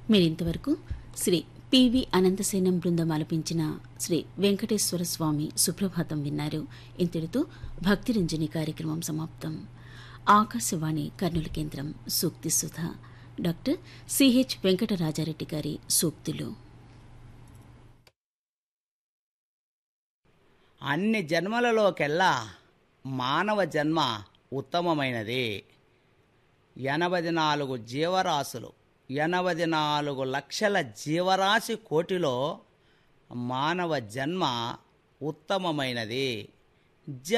మీరింతవరకు శ్రీ పివి అనంతసేనం బృందం ఆలపించిన శ్రీ వెంకటేశ్వర స్వామి సుప్రభాతం విన్నారు ఇంతటితో భక్తిరంజని కార్యక్రమం సమాప్తం ఆకాశవాణి కర్నూలు కేంద్రం సూక్తి సుధ డాక్టర్ సిహెచ్ వెంకటరాజారెడ్డి గారి సూక్తులు అన్ని జన్మలలోకెల్లా మానవ జన్మ ఉత్తమమైనది ఎనభై నాలుగు జీవరాశులు ఎనభై నాలుగు లక్షల జీవరాశి కోటిలో మానవ జన్మ ఉత్తమమైనది జ